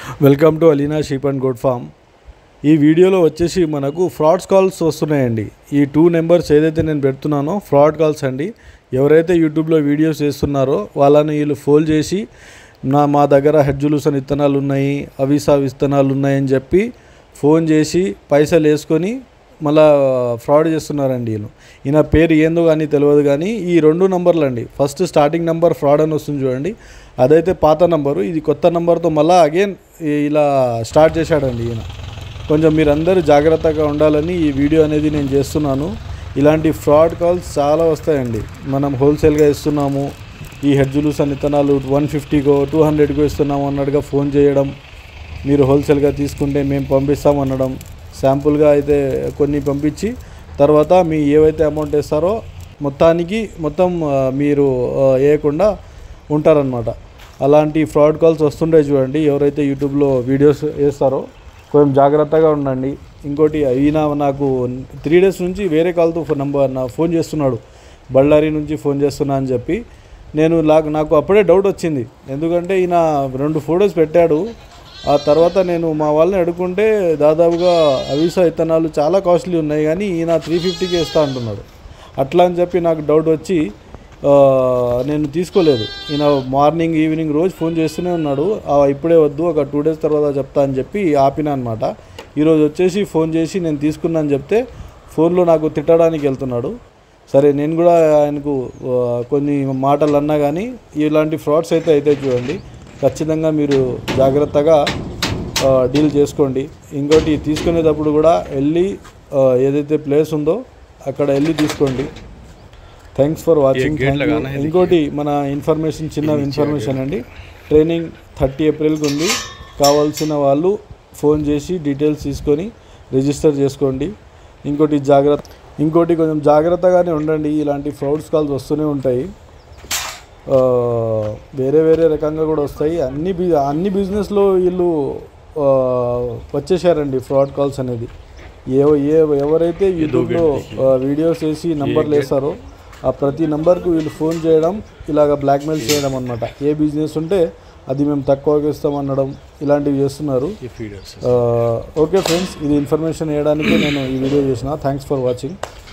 welcome to Alina sheep and goat farm ఈ వీడియోలో వచ్చేసి మనకు ఫ్రాడ్స్ కాల్స్ వస్తున్నాయండి ఈ టూ నెంబర్స్ ఏదైతే నేను పెడుతున్నానో ఫ్రాడ్ కాల్స్ అండి ఎవరైతే యూట్యూబ్లో వీడియోస్ చేస్తున్నారో వాళ్ళని వీళ్ళు ఫోన్ చేసి నా మా దగ్గర హెడ్జులుసన్ విత్తనాలు ఉన్నాయి అవిసా విత్తనాలు ఉన్నాయని చెప్పి ఫోన్ చేసి పైసలు వేసుకొని మళ్ళా ఫ్రాడ్ చేస్తున్నారండి వీళ్ళు ఈయన పేరు ఏందో కానీ తెలియదు కానీ ఈ రెండు నంబర్లు అండి ఫస్ట్ స్టార్టింగ్ నెంబర్ ఫ్రాడ్ అని వస్తుంది చూడండి అదైతే పాత నంబరు ఇది కొత్త నెంబర్తో మళ్ళీ అగైన్ ఇలా స్టార్ట్ చేశాడండి ఈయన కొంచెం మీరందరూ జాగ్రత్తగా ఉండాలని ఈ వీడియో అనేది నేను చేస్తున్నాను ఇలాంటి ఫ్రాడ్ కాల్స్ చాలా వస్తాయండి మనం హోల్సేల్గా ఇస్తున్నాము ఈ హెడ్జులూస్ అని ఇత్తనాలు వన్ ఫిఫ్టీకో టూ హండ్రెడ్కో ఇస్తున్నాము అన్నట్టుగా ఫోన్ చేయడం మీరు హోల్సేల్గా తీసుకుంటే మేము పంపిస్తాం అనడం శాంపుల్గా అయితే కొన్ని పంపించి తర్వాత మీ ఏవైతే అమౌంట్ వేస్తారో మొత్తానికి మొత్తం ఆ, మీరు ఆ, వేయకుండా ఉంటారనమాట అలాంటి ఫ్రాడ్ కాల్స్ వస్తుంటాయి చూడండి ఎవరైతే యూట్యూబ్లో వీడియోస్ వేస్తారో కొంచెం జాగ్రత్తగా ఉండండి ఇంకోటి ఈయన నాకు త్రీ డేస్ నుంచి వేరే కాల్తో నంబర్ నా ఫోన్ చేస్తున్నాడు బళ్ళారి నుంచి ఫోన్ చేస్తున్నా అని చెప్పి నేను నాకు నాకు అప్పుడే డౌట్ వచ్చింది ఎందుకంటే ఈయన రెండు ఫొటోస్ పెట్టాడు ఆ తర్వాత నేను మా వాళ్ళని అడుగుకుంటే దాదాపుగా అవిసా విత్తనాలు చాలా కాస్ట్లీ ఉన్నాయి కానీ ఈయన త్రీ ఫిఫ్టీకి ఇస్తా అంటున్నాడు అట్లా అని చెప్పి నాకు డౌట్ వచ్చి ఆ, నేను తీసుకోలేదు ఈయన మార్నింగ్ ఈవినింగ్ రోజు ఫోన్ చేస్తూనే ఉన్నాడు ఆ, ఇప్పుడే వద్దు ఒక టూ డేస్ తర్వాత చెప్తా అని చెప్పి ఆపిన అనమాట ఈరోజు వచ్చేసి ఫోన్ చేసి నేను తీసుకున్నా అని చెప్తే ఫోన్లో నాకు తిట్టడానికి వెళ్తున్నాడు సరే నేను కూడా ఆయనకు ఆ, కొన్ని మాటలు అన్నా కానీ ఇలాంటి ఫ్రాడ్స్ అయితే అయితే చూడండి ఖచ్చితంగా మీరు జాగ్రత్తగా ఆ, డీల్ చేసుకోండి ఇంకోటి తీసుకునేటప్పుడు కూడా వెళ్ళి ఆ, ఏదైతే ప్లేస్ ఉందో అక్కడ వెళ్ళి తీసుకోండి థ్యాంక్స్ ఫర్ వాచింగ్ ఇంకోటి మన ఇన్ఫర్మేషన్ చిన్న ఇన్ఫర్మేషన్ అండి ట్రైనింగ్ థర్టీ ఏప్రిల్కి ఉంది కావాల్సిన వాళ్ళు ఫోన్ చేసి డీటెయిల్స్ తీసుకొని రిజిస్టర్ చేసుకోండి ఇంకోటి జాగ్రత్త ఇంకోటి కొంచెం జాగ్రత్తగానే ఉండండి ఇలాంటి ఫ్రౌడ్స్ కాల్స్ వస్తూనే ఉంటాయి ఆ, వేరే వేరే రకంగా కూడా వస్తాయి అన్ని బి అన్ని బిజినెస్లో వీళ్ళు ఆ, వచ్చేసారండి ఫ్రాడ్ కాల్స్ అనేది ఏ ఏ ఎవరైతే యూట్యూబ్లో ఆ, వీడియోస్ వేసి నంబర్లు వేస్తారో ఆ ప్రతి నంబర్కు వీళ్ళు ఫోన్ చేయడం ఇలాగ బ్లాక్మెయిల్ చేయడం అనమాట ఏ బిజినెస్ ఉంటే అది మేము తక్కువగా ఇస్తాం అనడం ఇలాంటివి చేస్తున్నారు ఆ, ఓకే ఫ్రెండ్స్ ఇది ఇన్ఫర్మేషన్ వేయడానికి నేను ఈ వీడియో చేసిన థ్యాంక్స్ ఫర్ వాచింగ్